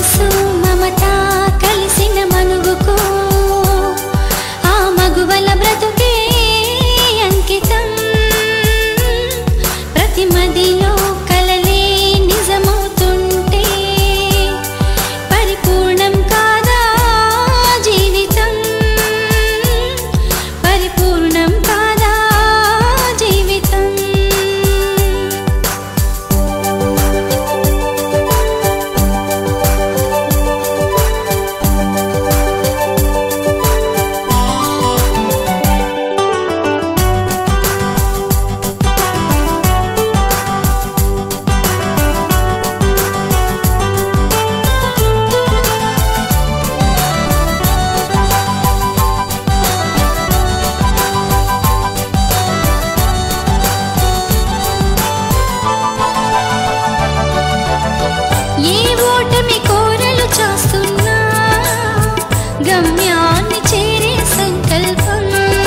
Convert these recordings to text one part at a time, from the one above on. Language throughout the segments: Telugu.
మనసు మమత కలిసిన మనువుకు ఆ మగువల బ్రతుకే అంకితం ప్రతి మదిలో కలలే నిజమవుతుంటే పరిపూర్ణం కాదా జీవితం పరిపూర్ణం కాదా జీవితం ఏ ఓటమి కోరలు చాస్తున్నా గమ్యాన్ని చేరే సంకల్పం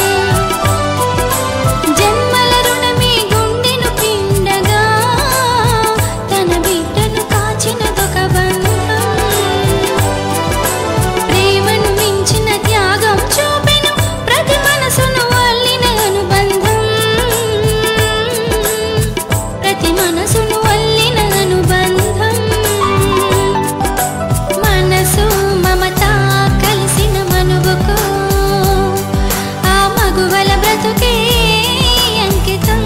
జన్మల రుణమే గుండెను పిండగా తన బిడ్డను కాచినదొక బంధం ప్రేమను మించిన త్యాగం చూపెను ప్రతి మనసును అల్లిన అనుబంధం ప్రతి మనసును అల్లిన అనుబంధం మనసు మమత కలిసిన మనువుకు ఆ మగువల బ్రతుకే అంకితం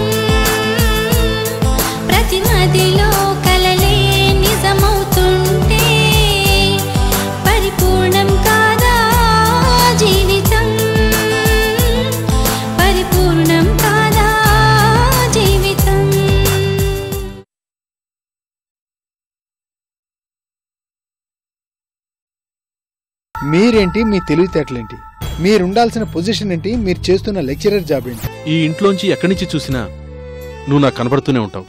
ప్రతి మదిలో కలలే నిజమవుతుంటే పరిపూర్ణం కాదా జీవితం పరిపూర్ణం కాదా జీవితం మీరేంటి మీ తెలివితేటలేంటి మీరుండాల్సిన పొజిషన్ ఏంటి మీరు చేస్తున్న లెక్చరర్ జాబ్ ఏంటి ఈ ఇంట్లోంచి ఎక్కడి నుంచి చూసినా నువ్వు నాకు కనబడుతూనే ఉంటావు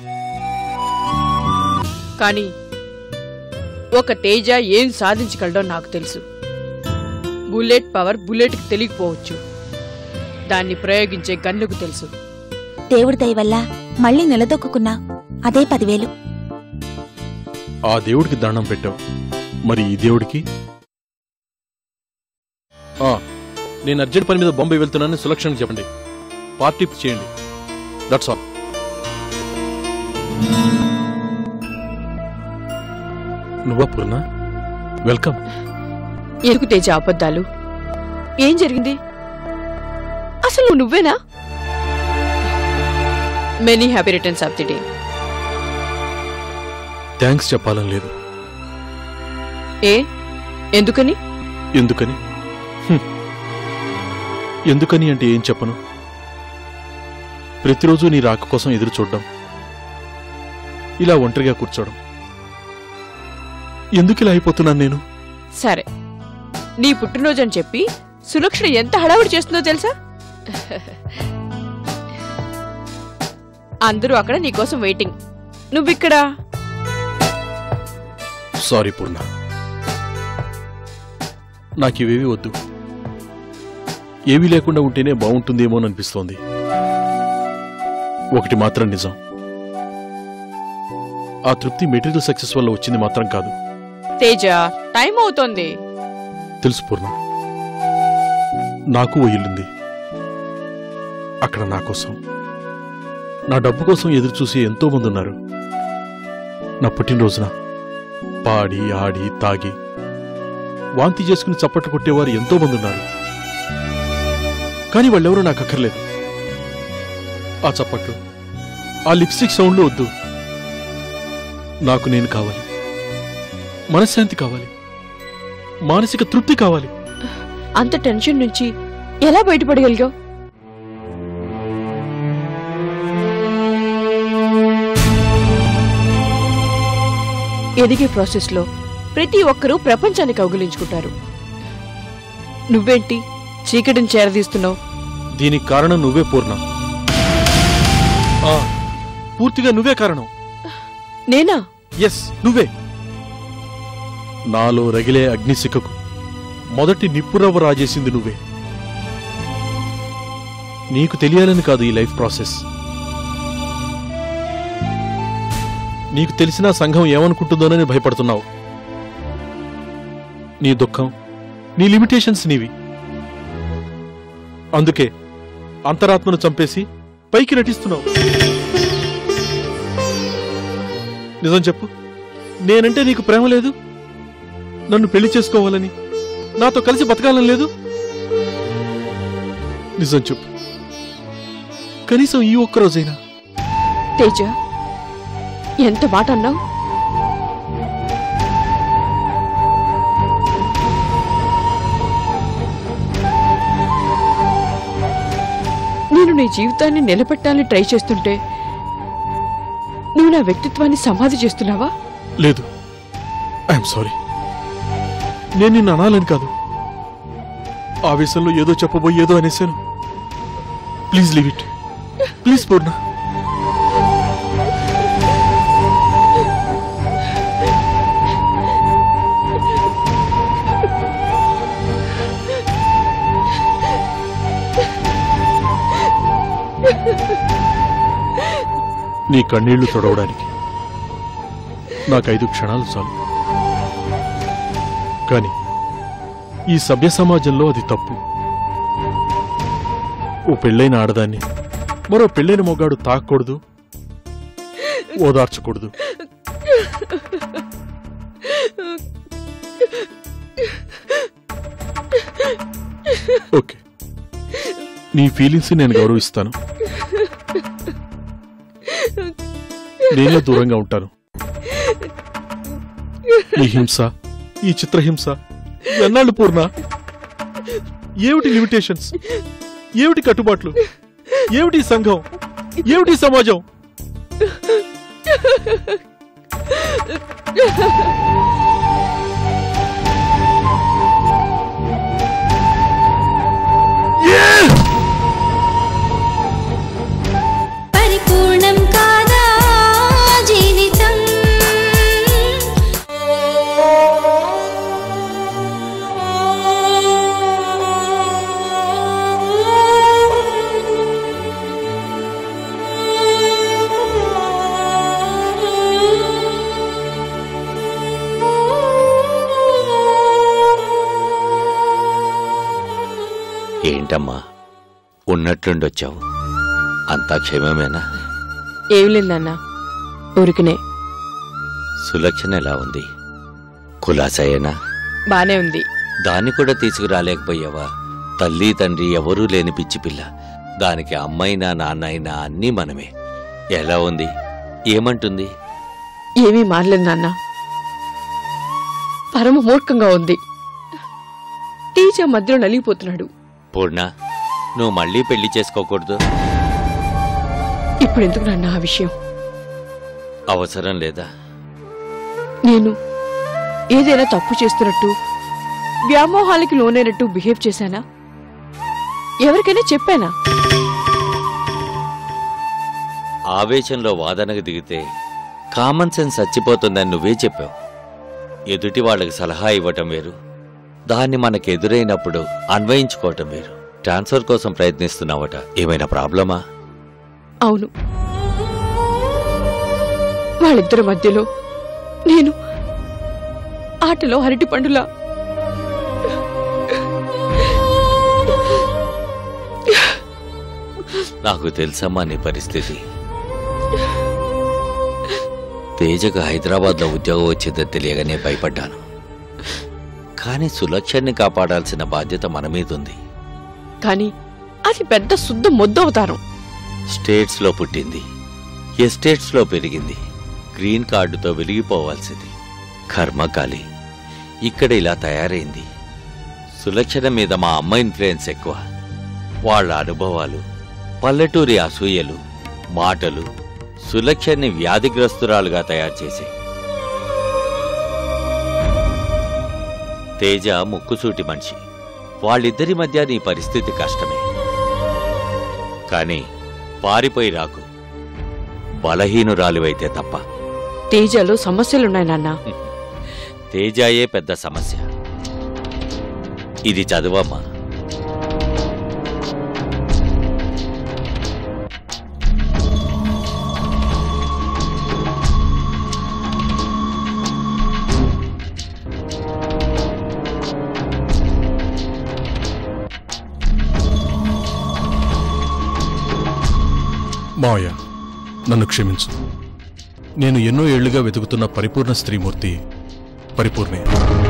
కానీ ఒక తేజ ఏం సాధించగలడో నాకు తెలుసు బుల్లెట్ పవర్ బుల్లెట్కి తెలియకపోవచ్చు దాన్ని ప్రయోగించే గన్నుకు తెలుసు దేవుడి దయ వల్ల మళ్ళీ నిలదొక్కున్నా అదే పదివేలు ఆ దేవుడికి దండం పెట్టావు మరి ఈ దేవుడికి ఆ, నేను అర్జెంట్ పని మీద బొంబాయి వెళ్తున్నానని సులక్షణకి చెప్పండి పార్టీ చేయండి దట్స్ ఆల్ నువ్వా పూర్ణ వెల్కమ్ ఎందుకు తేజ అబద్ధాలు ఏం జరిగింది అసలు నువ్వు నువ్వేనా many happy returns of the day thanks చెప్పాలని లేదు ఏ ఎందుకని ఎందుకని హ్మ్. ఎందుకని అంటే ఏం చెప్పను ప్రతిరోజు నీ రాక కోసం ఎదురు చూడడం ఇలా ఒంటరిగా కూర్చోవడం ఎందుకు ఇలా అయిపోతున్నాను నేను సరే నీ పుట్టినరోజు అని చెప్పి సులక్షణ ఎంత హడావుడి చేస్తుందో తెలుసా అందరూ అక్కడ నీకోసం వెయిటింగ్ నువ్విక్కడ సారీ పూర్ణ నాకివేవి వద్దు ఏమీ లేకుండా ఉంటేనే బాగుంటుందేమోననిపిస్తోంది ఒకటి మాత్రం నిజం ఆ తృప్తి మెటీరియల్ సక్సెస్ వల్ల వచ్చింది మాత్రం కాదు తేజ టైం అవుతోంది తెలుసు పూర్ణ నాకు ఓ ఇల్లుంది అక్కడ నా కోసం నా డబ్బు కోసం ఎదురు చూసి ఎంతో మంది ఉన్నారు నా పుట్టినరోజున పాడి ఆడి తాగి వాంతి చేసుకుని చప్పట్లు కొట్టేవారు ఎంతో మంది ఉన్నారు కానీ వాళ్ళెవరూ నాకు అక్కర్లేదు ఆ చప్పట్లు ఆ లిప్స్టిక్ సౌండ్లు వద్దు నాకు నేను కావాలి మనశ్శాంతి కావాలి మానసిక తృప్తి కావాలి అంత టెన్షన్ నుంచి ఎలా బయటపడగలిగావు ఎదిగే ప్రాసెస్లో ప్రతి ఒక్కరూ ప్రపంచాన్ని కౌగిలించుకుంటారు నువ్వేంటి చీకటిని చేరదీస్తున్నావు దీనికి కారణం నువ్వే పూర్ణ ఆ, పూర్తిగా నువ్వే కారణం నేనా ఎస్ నువ్వే నాలో రగిలే అగ్నిశిఖకు మొదటి నిప్పురవ్వ రాజేసింది నువ్వే నీకు తెలియాలని కాదు ఈ లైఫ్ ప్రాసెస్ నీకు తెలిసినా సంఘం ఏమనుకుంటుందోనని భయపడుతున్నావు నీ దుఃఖం నీ లిమిటేషన్స్ నీవి అందుకే అంతరాత్మను చంపేసి పైకి నటిస్తున్నావు నిజం చెప్పు నేనంటే నీకు ప్రేమ లేదు నన్ను పెళ్లి చేసుకోవాలని నాతో కలిసి బతకాలని లేదు నిజం చెప్పు కనీసం ఈ ఒక్క రోజైనా తేజ ఎంత మాట అన్నావు నేను నీ జీవితాన్ని నిలబెట్టాలని ట్రై చేస్తుంటే నువ్వు నా వ్యక్తిత్వాన్ని సమాధి చేస్తున్నావా లేదు ఐఎమ్ సారీ నేను నిన్ను అనాలని కాదు ఆవేశంలో ఏదో చెప్పబోయి ఏదో అనేసాను please leave it please Purna నీ కన్నీళ్లు తొడవడానికి నాకు ఐదు క్షణాలు చాలు కానీ ఈ సభ్య సమాజంలో అది తప్పు ఓ పెళ్ళైన ఆడదాన్ని మరో పెళ్ళైన మొగాడు తాకూడదు ఓదార్చకూడదు ఓకే నీ ఫీలింగ్స్ నేను గౌరవిస్తాను నేనే దూరంగా ఉంటాను ఈ హింస ఈ చిత్రహింస ఎన్నాళ్ళు పూర్ణ ఏమిటి లిమిటేషన్స్ ఏమిటి కట్టుబాట్లు ఏమిటి సంఘం ఏమిటి సమాజం పరిపూర్ణం కాదా జీవితం ఏంటమ్మా ఉన్నట్లుండొచ్చావు అంతా క్షేమమేనా ఏం లేదు నాన్న ఊరికినే సులక్షణ ఎలా ఉంది కులాసయేనా బానే ఉంది దాన్ని కూడా తీసుకురాలేకపోయావా తల్లి తండ్రి ఎవరూ లేని పిచ్చి పిల్ల దానికి అమ్మైనా నాన్నైనా అన్నీ మనమే ఎలా ఉంది ఏమంటుంది ఏమీ మారలేదు నాన్న పరమ మూర్ఖంగా ఉంది టీచ మధ్యలో నలిగిపోతున్నాడు పూర్ణ నువ్వు మళ్ళీ పెళ్లి చేసుకోకూడదు ఇప్పుడు ఎందుకు నాన్న ఆ విషయం అవసరం లేదా నేను ఏదైనా తప్పు చేస్తున్నట్టు వ్యామోహాలకి లోనైనట్టు బిహేవ్ చేశానా ఎవరికైనా చెప్పానా ఆవేశంలో వాదనకు దిగితే కామన్ సెన్స్ చచ్చిపోతుందని నువ్వే చెప్పావు ఎదుటి వాళ్ళకి సలహా ఇవ్వటం వేరు దాన్ని మనకు ఎదురైనప్పుడు అన్వయించుకోవటం వేరు ట్రాన్స్ఫర్ కోసం ప్రయత్నిస్తున్నావట ఏమైనా ప్రాబ్లమా అవును వాళ్ళిద్దరి మధ్యలో నేను ఆటలో అరటి పండులా నాకు తెలుసమ్మా నీ పరిస్థితి తేజకు హైదరాబాద్లో ఉద్యోగం వచ్చిందని తెలియగానే భయపడ్డాను కానీ సులక్షణ్ణి కాపాడాల్సిన బాధ్యత మన మీద ఉంది కానీ అది పెద్ద శుద్ధ మొద్దవతారం స్టేట్స్లో పుట్టింది ఎస్టేట్స్లో పెరిగింది గ్రీన్ కార్డుతో వెలిగిపోవాల్సింది కర్మకాలి ఇక్కడ ఇలా తయారైంది సులక్షణ మీద మా అమ్మ ఇన్ఫ్లుయెన్స్ ఎక్కువ వాళ్ళ అనుభవాలు పల్లెటూరి అసూయలు మాటలు సులక్షణ్ని వ్యాధిగ్రస్తురాలుగా తయారు చేశాయి తేజ ముక్కుసూటి మనిషి వాళ్ళిద్దరి మధ్య నీ పరిస్థితి కష్టమే కానీ పారిపోయి రాకు బలహీనురాలివైతే తప్ప తేజలో సమస్యలున్నాయి నాన్న తేజాయే పెద్ద సమస్య ఇది చదువమ్మా మావయ్య నన్ను క్షమించు నేను ఎన్నో ఏళ్లుగా వెతుకుతున్న పరిపూర్ణ స్త్రీమూర్తి పరిపూర్ణే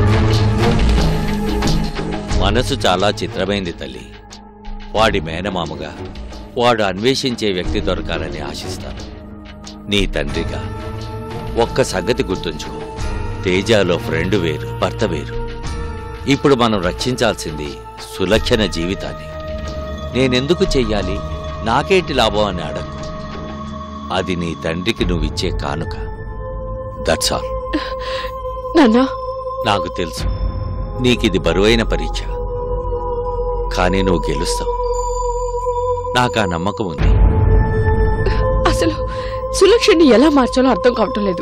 మనసు చాలా చిత్రమైంది తల్లి వాడి మేనమామగా వాడు అన్వేషించే వ్యక్తి దొరకాలని ఆశిస్తాను నీ తండ్రిగా ఒక్క సంగతి గుర్తుంచుకో తేజాలో ఫ్రెండ్ వేరు భర్త వేరు ఇప్పుడు మనం రక్షించాల్సింది సులక్షణ జీవితాన్ని నేనెందుకు చెయ్యాలి నాకేంటి లాభం అని అడగకు అది నీ తండ్రికి నువ్విచ్చే కానుక దట్స్ ఆల్ నాన్నా నాకు తెలుసు నీకిది బరువైన పరీక్ష కానీ నువ్వు గెలుస్తావు నాకు ఆ నమ్మకం ఉంది అసలు సులక్షణ్ని ఎలా మార్చాలో అర్థం కావటం లేదు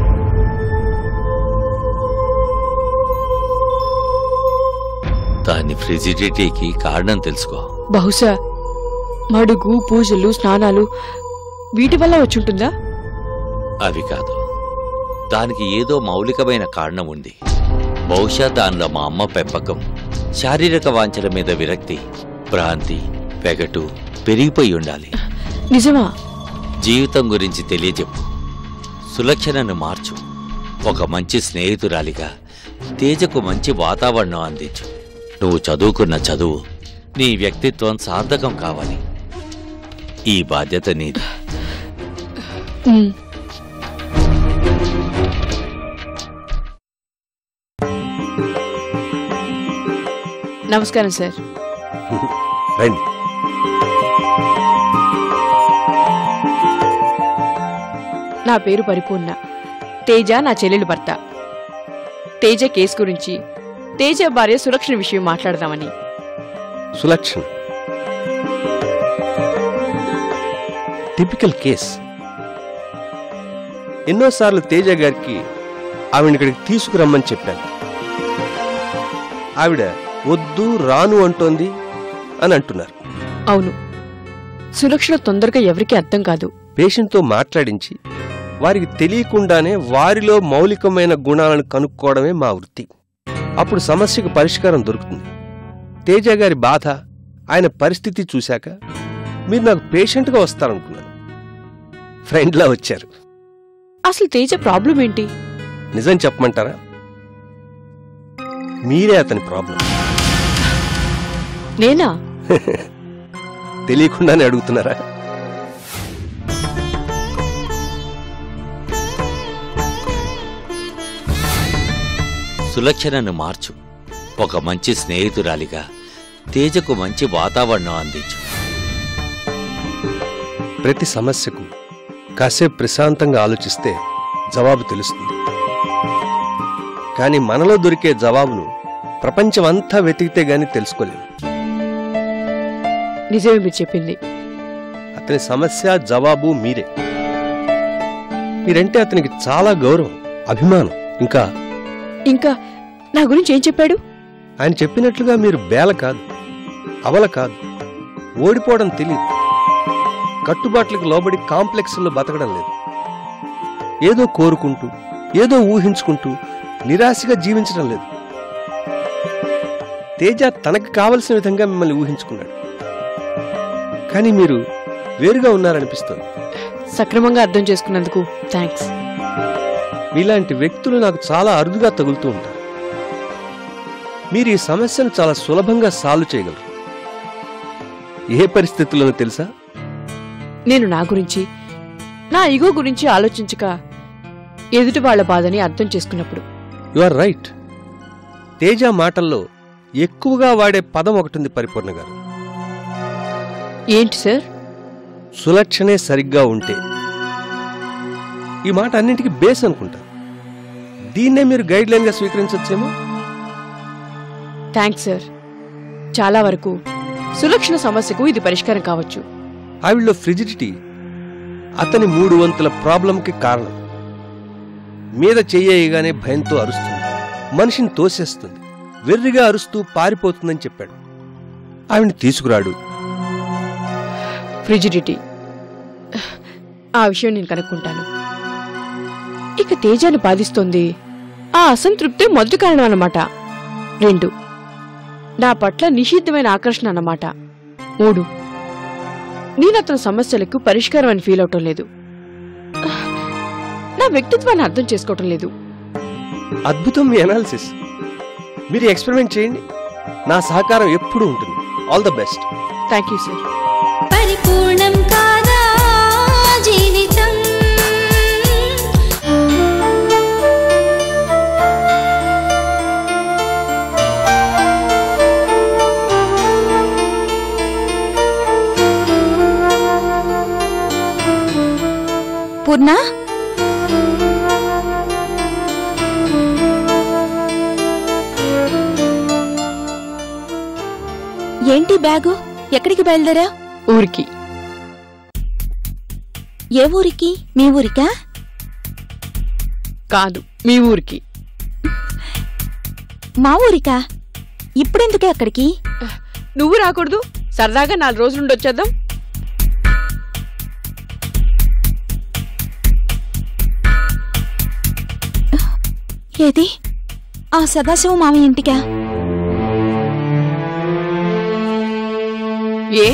దాని ఫ్రిజిడిటీకి కారణం తెలుసుకో బహుశా మడుగు పూజలు స్నానాలు వీటి వల్ల వచ్చుంటుందా అవి కాదు దానికి ఏదో మౌలికమైన కారణం ఉంది బహుశా దానిలో మా అమ్మ పెంపకం శారీరక వాంఛల మీద విరక్తి భ్రాంతి పెగటు పెరిగిపోయి ఉండాలి నిజమా జీవితం గురించి తెలియజెప్పు సులక్షణను మార్చు ఒక మంచి స్నేహితురాలిగా తేజకు మంచి వాతావరణం అందించు నువ్వు చదువుకున్న చదువు నీ వ్యక్తిత్వం సార్థకం కావాలి ఈ బాధ్యత నీది ఉమ్. నమస్కారం సార్ రండి నా పేరు పరిపూర్ణ తేజ నా చెల్లెలు భర్త తేజ కేసు గురించి తేజ భార్య సురక్షణ విషయం మాట్లాడదామని సులక్షణ టిపికల్ కేస్ ఎన్నోసార్లు తేజ గారికి ఆవిడ ఇక్కడికి తీసుకురమ్మని చెప్పాను ఆవిడ వద్దు రాను అంటోంది అని అంటున్నారు అవును సురక్షణ తొందరగా ఎవరికీ అర్థం కాదు పేషెంట్తో మాట్లాడించి వారికి తెలియకుండానే వారిలో మౌలికమైన గుణాలను కనుక్కోవడమే మా వృత్తి అప్పుడు సమస్యకు పరిష్కారం దొరుకుతుంది తేజ గారి బాధ ఆయన పరిస్థితి చూశాక మీరు నాకు పేషెంట్గా వస్తారనుకున్నాను ఫ్రెండ్లా వచ్చారు అసలు తేజ ప్రాబ్లం ఏంటి నిజం చెప్పమంటారా మీరే అతని ప్రాబ్లం నేనా తెలియకుండానే అడుగుతున్నారా సులక్షణను మార్చు ఒక మంచి స్నేహితురాలిగా తేజకు మంచి వాతావరణం అందించు ప్రతి సమస్యకు కాసేపు ప్రశాంతంగా ఆలోచిస్తే జవాబు తెలుస్తుంది కానీ మనలో దొరికే జవాబును ప్రపంచమంతా వెతికితే గాని తెలుసుకోలేము నిజమే మీరు చెప్పింది అతని సమస్య జవాబు మీరే మీరంటే అతనికి చాలా గౌరవం అభిమానం ఇంకా ఇంకా నా గురించి ఏం చెప్పాడు ఆయన చెప్పినట్లుగా మీరు బేల కాదు అవల కాదు ఓడిపోవడం తెలియదు కట్టుబాట్లకు లోబడి కాంప్లెక్స్లో బతకడం లేదు ఏదో కోరుకుంటూ ఏదో ఊహించుకుంటూ నిరాశగా జీవించడం లేదు తేజ తనకు కావలసిన విధంగా మిమ్మల్ని ఊహించుకున్నాడు కానీ మీరు వేరుగా ఉన్నారనిపిస్తుంది సక్రమంగా అర్థం చేసుకున్నందుకు థ్యాంక్స్ మీలాంటి వ్యక్తులు నాకు చాలా అరుదుగా తగులుతూ ఉంటారు మీరు ఈ సమస్యను చాలా సులభంగా సాల్వ్ చేయగలరు ఏ పరిస్థితుల్లోనూ తెలుసా నేను నా గురించి నా ఇగో గురించి ఆలోచించక ఎదుటి వాళ్ళ బాధని అర్థం చేసుకున్నప్పుడు యు ఆర్ రైట్ తేజ మాటల్లో ఎక్కువగా వాడే పదం ఒకటి ఉంది పరిపూర్ణ గారు ఏంటి సార్ సులక్షణే సరిగ్గా ఉంటే ఈ మాట అన్నింటికి బేస్ అనుకుంటా దీన్నే మీరు గైడ్ లైన్ గా స్వీకరించవచ్చేమో థ్యాంక్స్ సార్ చాలా వరకు సులక్షణ సమస్యకు ఇది పరిష్కారం కావచ్చు ఆవిడలో ఫ్రిజిడిటీ అతని మూడు వంతుల ప్రాబ్లంకి కారణం మీద చెయ్యగానే భయంతో అరుస్తుంది మనిషిని తోసేస్తుంది వెర్రిగా అరుస్తూ పారిపోతుందని చెప్పాడు ఆవిడ్ని తీసుకురాడు ఫ్రిజిడిటీ ఆ విషయం నేను కనుక్కుంటాను ఇక తేజాన్ని బాధిస్తోంది ఆ అసంతృప్తి మొదటి కారణం అన్నమాట రెండు నా పట్ల నిషిద్ధమైన ఆకర్షణ అన్నమాట మూడు నేను అతని సమస్యలకు పరిష్కారం అని ఫీల్ అవటం లేదు నా వ్యక్తిత్వాన్ని అర్థం చేసుకోవటం లేదు అద్భుతం మీ అనాలిసిస్ మీరు ఎక్స్పెరిమెంట్ చేయండి నా సహకారం ఎప్పుడూ ఉంటుంది all the best thank you sir పరిపూర్ణం కాదా జీవితం పూర్ణ ఏంటి బ్యాగు ఎక్కడికి బయలుదేరా ఊరికి ఏ ఊరికి మీ ఊరికా కాదు మీ ఊరికి మా ఊరికా ఇప్పుడెందుకే అక్కడికి నువ్వు రాకూడదు సరదాగా నాలుగు రోజులు నుండి వచ్చేద్దాం ఏది ఆ సదాశివ మామి ఇంటికా ఏ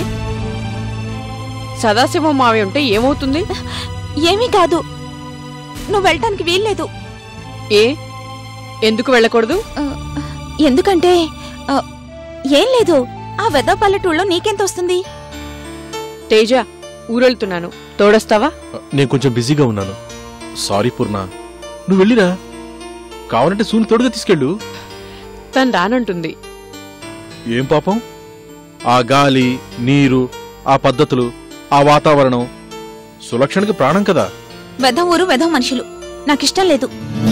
సదాశివం మావి ఉంటే ఏమవుతుంది ఏమీ కాదు నువ్వు వెళ్ళటానికి వీల్లేదు ఏ ఎందుకు వెళ్ళకూడదు ఆ, ఎందుకంటే ఆ, ఏం లేదు ఆ వెద పల్లెటూళ్ళలో నీకెంత వస్తుంది తేజ ఊరెళ్తున్నాను తోడొస్తావా నేను కొంచెం బిజీగా ఉన్నాను సారీ పూర్ణ నువ్వు వెళ్ళిరా కావాలంటే సూని తోడుగా తీసుకెళ్ళు తను రానంటుంది ఏం పాపం ఆ గాలి నీరు ఆ పద్ధతులు ఆ వాతావరణం సులక్షణకి ప్రాణం కదా వెధ ఊరు వెధ మనుషులు నాకిష్టం లేదు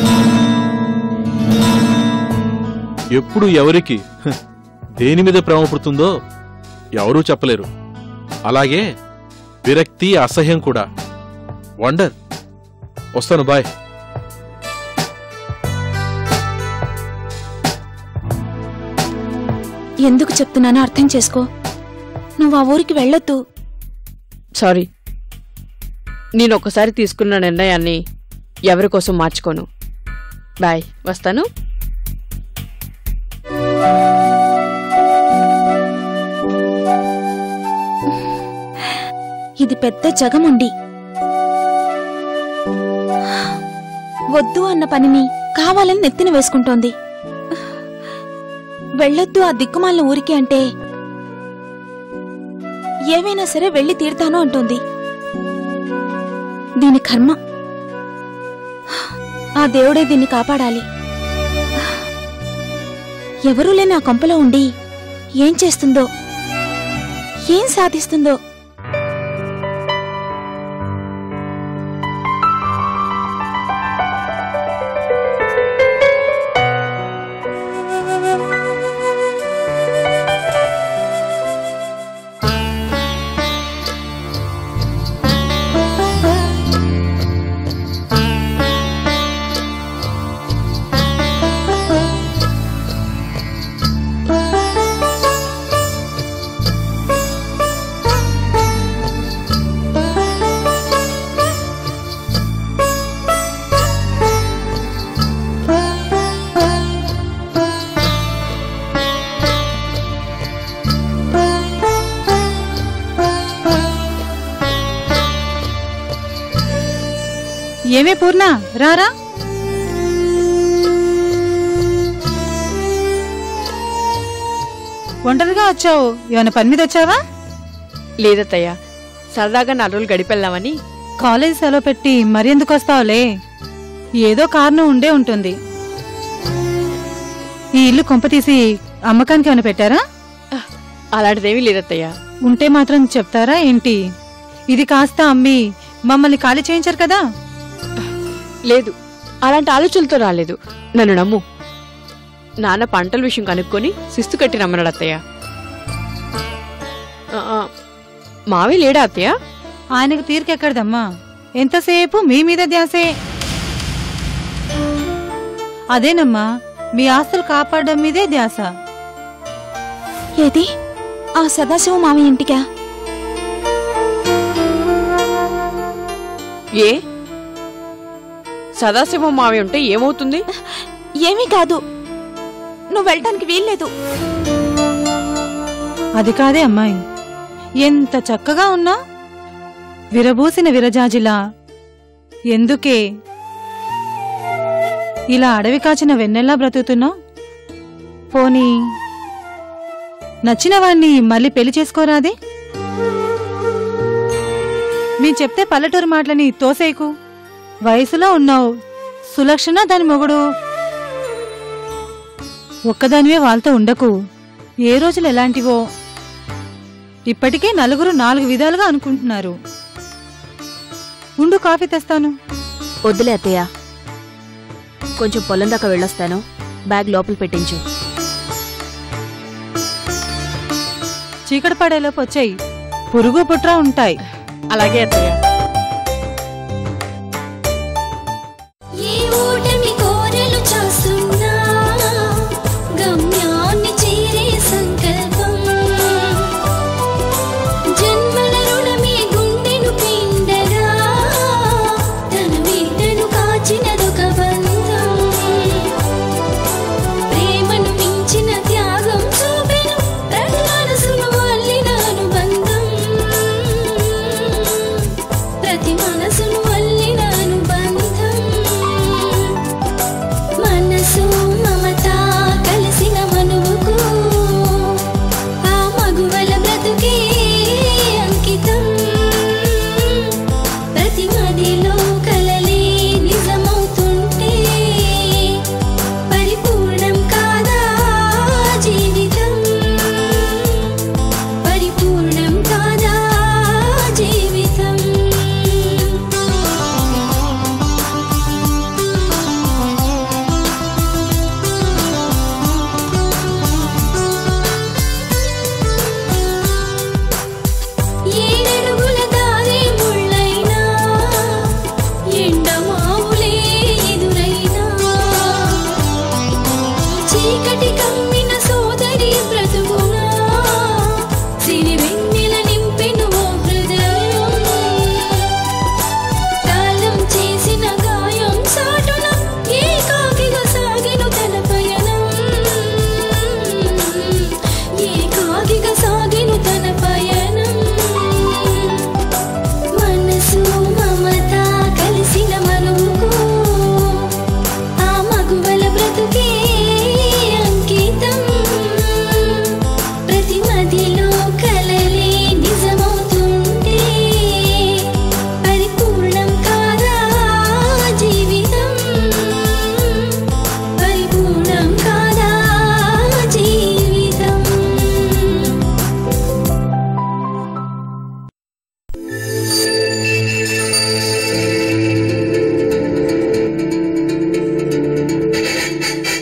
ఎప్పుడు ఎవరికి హ, దేని మీద ప్రేమ పుడుతుందో ఎవరూ చెప్పలేరు అలాగే విరక్తి అసహ్యం కూడా వండర్ వస్తాను బాయ్ ఎందుకు చెప్తున్నానో అర్థం చేసుకో నువ్వు ఆ ఊరికి వెళ్ళొద్దు సారీ నేను ఒకసారి తీసుకున్న నిర్ణయాన్ని ఎవరి కోసం మార్చుకోను బాయ్ వస్తాను ఇది పెద్ద జగముండి వద్దు అన్న పనిని కావాలని నెత్తిన వేసుకుంటోంది వెళ్ళొద్దు ఆ దిక్కుమాలిన ఊరికి అంటే ఏవైనా సరే వెళ్ళి తీరుతాను అంటోంది దీని కర్మ ఆ దేవుడే దీన్ని కాపాడాలి ఎవరూ లేని ఆ కొంపలో ఉండి ఏం చేస్తుందో ఏం సాధిస్తుందో ఏమే పూర్ణ రారా ఒంటరిగా వచ్చావు ఏమైనా పని మీద వచ్చావా లేదత్తయ్య సరదాగా నాలుగు రోజులు గడిపెళ్దామని కాలేజ్ సెలవు పెట్టి మరెందుకు వస్తావులే ఏదో కారణం ఉండే ఉంటుంది ఈ ఇల్లు కొంపతీసి అమ్మకానికి ఏమైనా పెట్టారా అలాంటిదేమీ లేదత్తయ్య ఉంటే మాత్రం చెప్తారా ఏంటి ఇది కాస్త అమ్మి మమ్మల్ని ఖాళీ చేయించారు కదా లేదు అలాంటి ఆలోచనలతో రాలేదు నన్ను నమ్ము నాన్న పంటల విషయం కనుక్కొని శిస్తు కట్టి రమ్మన్నాడు అత్తయ్య ఆ, ఆ, మావే లేడా అత్తయ్య ఆయనకు తీరికెక్కడదమ్మా ఎంతసేపు మీ మీద ధ్యాసే అదేనమ్మా మీ ఆస్తులు కాపాడడం మీదే ధ్యాస ఏది ఆ సదాశివ మామి ఇంటికా ఏ సదాశివం మావి ఉంటే ఏమవుతుంది ఏమీ కాదు నువ్వు వెళ్ళటానికి వీల్లేదు అది కాదే అమ్మాయి ఎంత చక్కగా ఉన్నా విరబూసిన విరజాజిలా ఎందుకే ఇలా అడవి కాచిన వెన్నెల్లా బ్రతుకుతున్నావు పోనీ నచ్చిన వాణ్ణి మళ్ళీ పెళ్లి చేసుకోరాదే మీ చెప్తే పల్లెటూరు మాటలని తోసేకు వయసులో ఉన్నావు సులక్షణ దాని మొగుడు ఒక్కదానివే వాళ్ళతో ఉండకు ఏ రోజులు ఎలాంటివో ఇప్పటికే నలుగురు నాలుగు విధాలుగా అనుకుంటున్నారు ఉండు కాఫీ తెస్తాను వద్దులే అత్తయ్య కొంచెం పొలం దాకా వెళ్ళొస్తాను బ్యాగ్ లోపల పెట్టించు చీకటి పడేలోపు వచ్చాయి పురుగు పుట్రా ఉంటాయి అలాగే అత్తయ్య ఏ ఓటమి కోరలు చాస్తున్నా గమ్యాన్ని చేరే సంకల్పం జన్మల రుణమే గుండెను పిండగా తన బిడ్డను కాచినదొక బంధం ప్రేమను మించిన త్యాగం చూపెను ప్రతి మనసును అల్లిన అనుబంధం ప్రతి మనసును అల్లిన అనుబంధం మనసు మమత కలిసిన మనువుకు ఆ మగువల బ్రతుకే అంకితం ప్రతి మదిలో కలలే నిజమవుతుంటే పరిపూర్ణం కాదా జీవితం పరిపూర్ణం కాదా జీవితం ఏడడుగుల దారే ముళ్ళైనా ఎండమావులే ఎదురైనా చీకటి కమ్మిన సోదరి